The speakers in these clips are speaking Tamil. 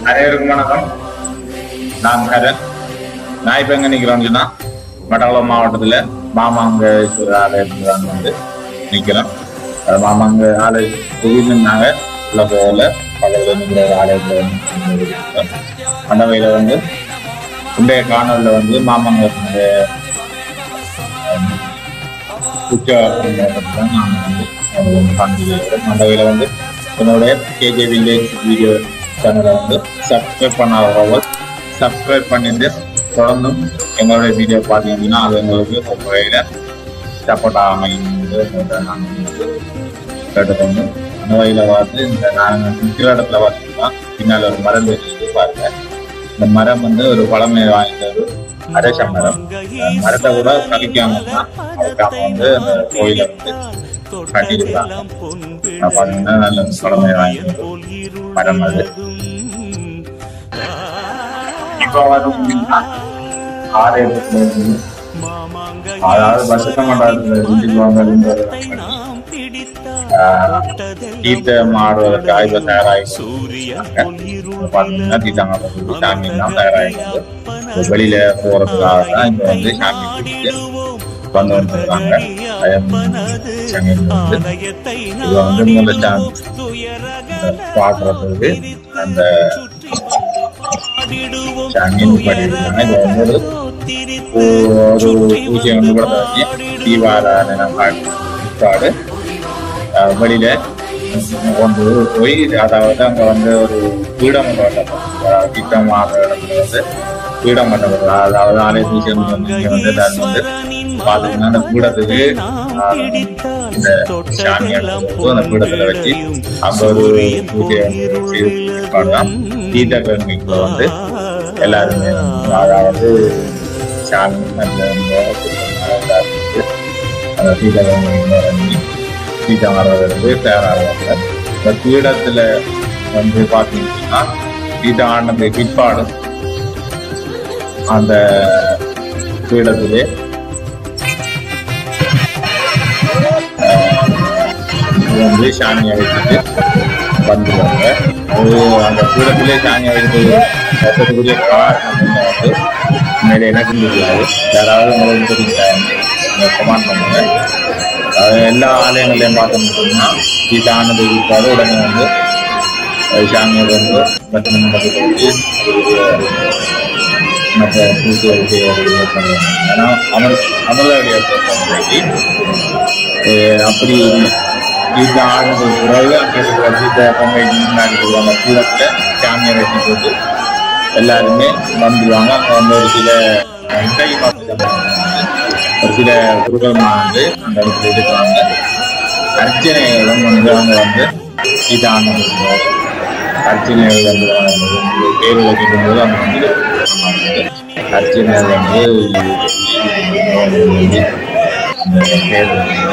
அனைவருக்கும் வணக்கம் நான் கரண் நான் இப்ப எங்க நிக்கிறோம்னு சொன்னா மட்டக்குளம் மாவட்டத்துல மாமாங்க ஆலயத்துல தான் வந்து நிக்கிறோம் அது மாமாங்க ஆலய புகிருந்தாங்க உள்ள போகல பக்கத்துல நிக்கிற ஒரு ஆலயத்துல வந்து நிக்கிறோம். அந்த வகையில வந்து இன்றைய காணொலியில் வந்து மாமாங்க உச்ச தான் நான் வந்து காண்பிக்கிறேன் அந்த வகையில வந்து என்னுடைய கேஜே வில்லேஜ் வீடியோ சேனலை வந்து சப்ஸ்கிரைப் பண்ணாதவங்க சப்ஸ்கிரைப் பண்ணிட்டு தொடர்ந்தும் எங்களுடைய வீடியோ பார்த்தீங்கன்னா அது எங்களுக்கு ஒரு வகையில் சப்போர்ட் அமைந்து நான் வந்து கேட்டுக்கொண்டு அந்த வகையில் பார்த்து இந்த நாங்கள் நிற்கிற இடத்துல பார்த்தீங்கன்னா பின்னால் ஒரு மரம் தெரியுது பாருங்க இந்த மரம் வந்து ஒரு பழமை வாய்ந்தது அரச மரம் அந்த மரத்தை கூட கழிக்காம தான் அதுக்காக வந்து அந்த கோயிலை வந்து கட்டியிருக்காங்க நான் பார்த்தீங்கன்னா நல்ல பழமை வாய்ந்தது மரம் அது இப்போ வரும் ஆலயத்துல இருந்து அதாவது வசத்த மண்டலத்துல வீட்டுக்கு வந்ததுன்ற தீர்த்த மாடுவதற்கு ஆய்வு தயாராகி பார்த்தீங்கன்னா தீர்த்தாங்க சாமி எல்லாம் தயாராகி வெளியில போறதுக்காக தான் இங்க வந்து சாமி பிடிச்சு வந்து வந்துருக்காங்க சாமி வந்து இது வந்து முதல்ல சாமி பாடுறதுக்கு அந்த சாமியின் படியிருக்காங்க இது வந்து ஒரு ஒரு பூஜை வந்து கூட வச்சு தீபாராதனை பாடு அஹ் வெளியில கொண்டு போய் அதாவது அங்க வந்து ஒரு பீடம் கட்டப்படும் திட்டமாக இடத்துல வந்து பீடம் கட்டப்படும் அதாவது ஆலயத்தை சேர்ந்து வந்து இங்க வந்து எல்லாரும் வந்து பாத்தீங்கன்னா அந்த பீடத்துக்கு அஹ், இந்த சாமி எடுத்து அந்த பீடத்துல வச்சு அங்க ஒரு பூஜை செய்யலாம் தீர்த்த கல்விக்குள்ள வந்து எல்லாருமே அதாவது சாமி அந்த அந்த தீர்த்த கல்வி சீட்டை வர்றது தயாராகிறாங்க இந்த பீடத்துல வந்து பார்த்தீங்கன்னா சீட்டை ஆனது பிற்பாடு அந்த பீடத்திலே ஆஹ், இது வந்து சாமியை வச்சுட்டு வந்துடுவாங்க அது அந்த பீடத்திலே சாமியை வைத்து வைக்கக்கூடிய காரணம் என்ன வந்து மேலே எனக்கு தெரியாது யாராவது உங்களுக்கு தெரிஞ்சாங்க கமாண்ட் பண்ணுங்க அது எல்லா ஆலயங்களையும் பார்த்தோம்னா இது ஆனது இருக்காது உடனே வந்து அஹ் சாமியோட வந்து பத்திரம் நடத்தி மற்ற பூஜை செய்ய பண்ணுவாங்க ஏன்னா அமர் அமர்தாவுடைய அப்படி இது ஆனது பிறகு அங்கே இருக்கிற சீத்தை பொங்கை முன்னாடி அந்த கீழத்தில் சாமியை வச்சு போட்டு எல்லாருமே வந்துடுவாங்க அங்கே வந்து ஒரு சில இன்றைக்கு பார்த்து ஒரு சில குருக்கள்மா வந்து அந்த இடத்துல இருக்காங்க அர்ச்சனைகளும் வந்து அவங்க வந்து இதான அர்ச்சனைகள் வந்து பேர் வைக்கும் போது அவங்க வந்து அர்ச்சனைகள் வந்து அந்த பேர்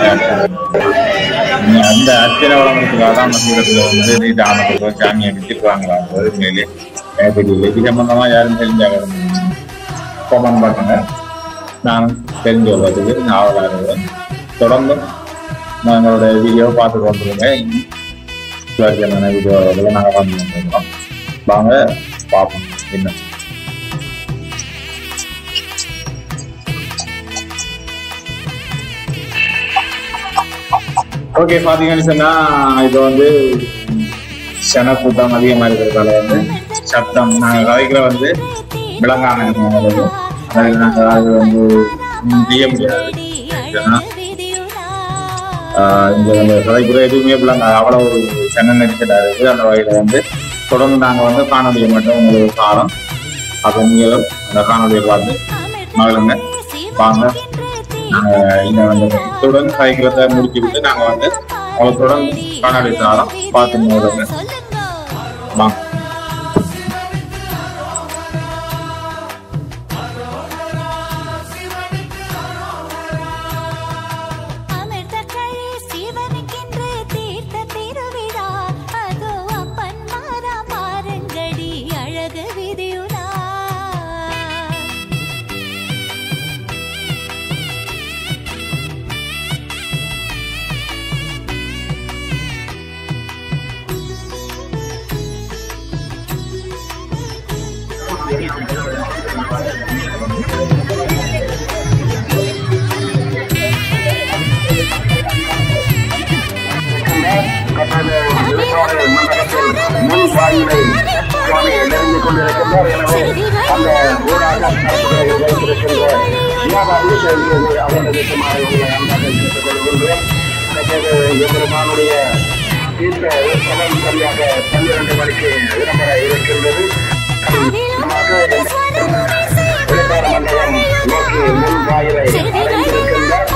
அந்த அர்ச்சனை வழங்குறதுக்காக தான் மசூரத்தில் வந்து இதான சாமியை வச்சிருக்காங்களா மேலே எனக்கு தெரியல இது சம்பந்தமா யாரும் தெரிஞ்சாங்க கமெண்ட் பண்ணுங்க நான் தெரிஞ்சு கொள்வதுக்கு ஆவலாக இருக்கிறேன் தொடர்ந்து எங்களோட வீடியோ பார்த்து கொண்டுருங்க சுவாரஸ்யமான வீடியோவில் நாங்கள் வந்து கொண்டிருக்கிறோம் வாங்க பார்ப்போம் என்ன ஓகே பார்த்தீங்கன்னு சொன்னா இது வந்து சன கூட்டம் அதிகமாக இருக்கிறதால வந்து சத்தம் நாங்கள் கதைக்கிற வந்து விளங்காம இருக்கும் அதாவது நாங்கள் அது வந்து ம், செய்ய முடியாது ஏன்னா ஆஹ் இந்த இந்த கதைக்குற எதுவுமே விளங்க அவ்வளவு சென்னை நெரிசலாக இருக்குது அந்த வகையில் வந்து தொடர்ந்து நாங்கள் வந்து காணொலியை மட்டும் உங்களுக்கு காலம் அப்போ நீங்களும் அந்த காணொலியை பார்த்து மகளுங்க வாங்க நாங்கள் இந்த வந்து இத்துடன் கதைக்கிறத முடிச்சு விட்டு நாங்கள் வந்து உங்களுக்கு தொடர்ந்து காணொலி தாரம் பார்த்து மகளுங்க வாங்க அமிர்தக்கழி சிவனுக்கென்று தீர்த்த திருவிழா அதோ அப்பன் மாறா பாருங்கடி அழகு விதியுலா முன் வாயிலை சுவாமி நெருங்கிக் கொண்டிருக்கின்றார் எனவே அந்த ஊராக வைத்திருக்கின்ற வியாபாரி செல்வது அவரது சுமார் உங்களை அன்பாக கேட்டுக் கொள்கின்றேன் தற்போது எம்பெருமானுடைய தீர்த்த சமம் சரியாக பன்னிரண்டு மணிக்கு இடம்பெற இருக்கின்றது விளக்கார மண்டபம் நோக்கி முன் வாயிலை அடைந்திருக்கின்றார்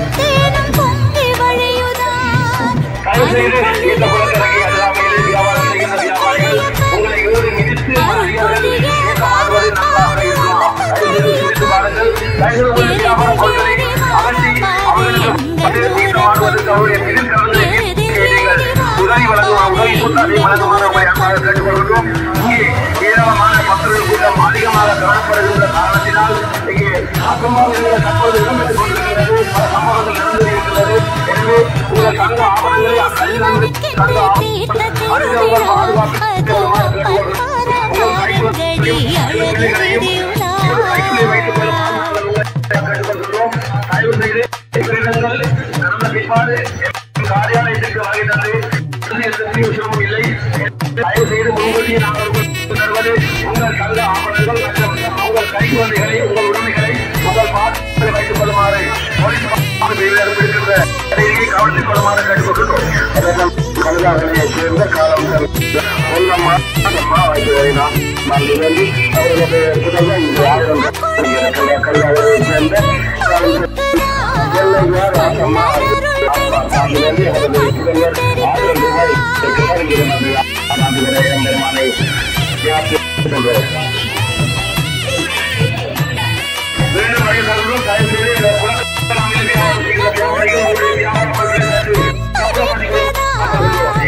தயவு செய்து இந்த புறத்திறங்கி அல்லாமல் வியாபாரம் செய்கின்ற வியாபாரிகள் உங்களை ஏறி மிதித்து மறியவர்கள் ஏகமாகுவது நன்றாக இருக்கும் தயவு செய்து சிந்தித்து பாருங்கள் தயவு செய்து உங்கள் வியாபார பொருட்களை அகற்றி அவர்களுக்கு அது தீர்மானவதற்கு அவருடைய எதிர்க்கிறவர்களை நீங்கள் உதவி வழங்குவோம் உதவி கூட்டாளி வழங்குமாறு உங்களை அன்பாக கேட்டுக்கொள்கிறோம் இங்கே ஏராளமான மக்கள் கூட்டம் அதிகமாக காணப்படுகின்ற காரணத்தினால் இங்கே அசம்பாவிதங்கள் தற்போது இடம்பெற்றுக் கொண்டிருக்கிறது பல சம்பவங்கள் நடந்து இருக்கிறது எனவே உங்கள் தங்க ஆவணங்களை அக்கல்லிலிருந்து தங்க ஆவணங்கள் அறிந்தவர்கள் பாதுகாப்பு உங்கள் கைகளையும் கைகளை வைத்துக் கொள்ளுமாறு கேட்டுக்கொள்கிறோம் தயவு செய்து இவ்விடங்கள் நடந்த பிற்பாடு எங்கள் காரியாலயத்திற்கு வருகை தந்து எந்த விஷயமும் இல்லை தயவு செய்து முன்கூட்டியே நாங்கள் உங்களுக்கு தருவது உங்கள் தங்க ஆவணங்கள் மற்றும் உங்கள் கைக்குழந்தைகளை உங்கள் உடைமைகளை உங்கள் பாடத்தில் வைத்துக் கொள்ளுமாறு போலீஸ் பிரிவினர் இருக்கின்ற செய்தியை கவனித்துக் கொள்ளுமாறு கேட்டுக்கொள்கிறோம் அதெல்லாம் கழுதாகலையை சேர்ந்த காலம் பொன்னம்மா அம்மா வைத்து நாம் நான் விரும்பி அவர்களுடைய புதல்வன் இந்த ஆயிரம் இருக்கின்ற கழுதாகலையை சேர்ந்த காலம் எல்லையார் அம்மா நான் விரும்பி அவருடைய புதல்வர் ஆயிரம் ரூபாய் கிடைக்கிறது நான் விரைவில் பெருமானை கொள்கிறேன் மீண்டும் வழிகாட்டுகிறோம். தயவு செய்து இந்த புலத்தில் வியாபாரம் செய்கிற வியாபாரிகள் உங்களுடைய வியாபார பொருட்களை சற்று கவனம் பண்ணிக்கொள்ளுங்கள்.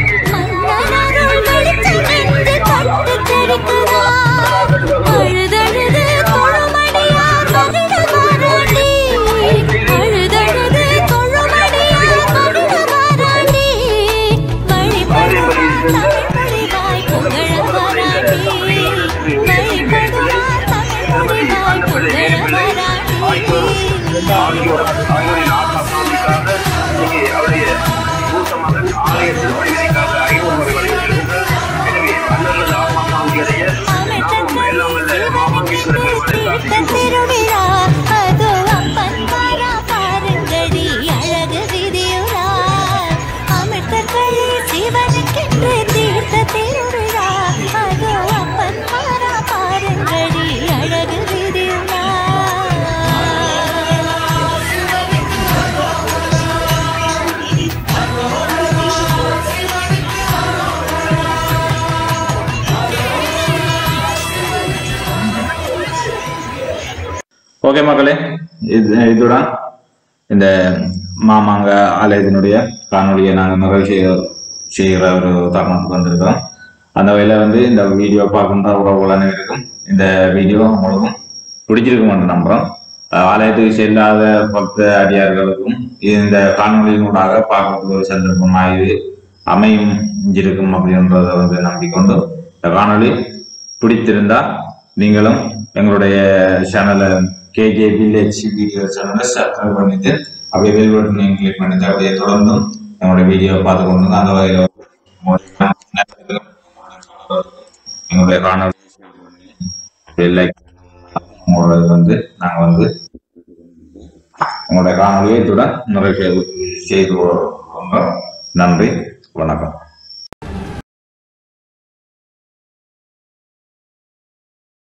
அழுதழுது தொழுமணியா மகிழ வாராண்டி அழுதழுது தொழுமணியா மகிழ வாராண்டி வழிபடுவார் தமிழ்மொழிவாய் புகழ வாராண்டி வழிபடுவார் தமிழ்மொழிவாய் புகழ வாராண்டி ஆகியோர் ஆகியோரின் ஆத்மாவுக்காக இங்கே அவருடைய மூத்த மகன் ஆலயத்தில் வழிவதைக்காக ஐநூறு ரூபாய் வழிவதிருக்கின்றார் எனவே அண்ணனது ஆத்மா சாந்தியடைய நாமும் எல்லாம் வல்ல மாமாங்கேஸ்வர பெருமானை பிரார்த்திக்கின்றோம் திருவிழா அது அப்பன் மாறா பாருங்கடி அழகு விதியுலா அமிர்தங்களே சிவனுக்கென்று தீர்த்த திருவிழா அது அப்பன் மாறா பாருங்கடி அழகு விதியுலா ஓகே மக்களே இது இதுடன் இந்த மாமாங்க ஆலயத்தினுடைய காணொலியை நாங்கள் நிறைவு செய்ய செய்கிற ஒரு தருணத்துக்கு வந்திருக்கோம் அந்த வகையில் வந்து இந்த வீடியோ பார்க்கின்ற உறவுகள் அனைவருக்கும் இந்த வீடியோ உங்களுக்கும் பிடிச்சிருக்கும் என்று நம்புகிறோம் அஹ் ஆலயத்துக்கு செல்லாத பக்த அடியார்களுக்கும் இந்த காணொலியினூடாக பார்க்கறதுக்கு ஒரு சந்தர்ப்பமாக இது அமையும் இருக்கும் அப்படின்றத வந்து நம்பிக்கொண்டு இந்த காணொளி பிடித்திருந்தா நீங்களும் எங்களுடைய சேனலை கேஜே வில்லேஜ் வீடியோ சேனலை சப்ஸ்கிரைப் பண்ணிட்டு அப்படியே பெல் பட்டனையும் கிளிக் பண்ணிட்டு அப்படியே தொடர்ந்தும் எங்களுடைய வீடியோ பார்த்து கொண்டு அந்த வகையில் எங்களுடைய காணொலி லைக் உங்களோட வந்து நாங்கள் வந்து உங்களுடைய காணொலியை இத்துடன் நிறைவு செய்து செய்து கொள்கிறோம் நன்றி வணக்கம்